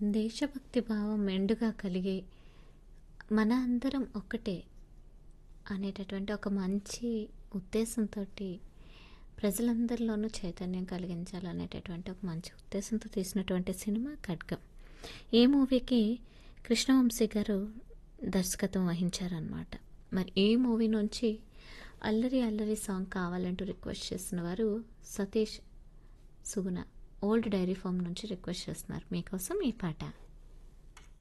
దేశభక్తి భావం మెండుగా కలిగి మన అందరం ఒక్కటే అనేటటువంటి ఒక మంచి ఉద్దేశంతో ప్రజలందరిలోనూ చైతన్యం కలిగించాలనేటటువంటి ఒక మంచి ఉద్దేశంతో తీసినటువంటి సినిమా ఖడ్గం ఈ మూవీకి కృష్ణవంశీ గారు దర్శకత్వం వహించారనమాట మరి ఈ మూవీ నుంచి అల్లరి అల్లరి సాంగ్ కావాలంటూ రిక్వెస్ట్ చేస్తున్న వారు Satish Suguna old dairy farm నుంచి రిక్వెస్ట్ చేస్తున్నారు మీకోసం ఈ పాట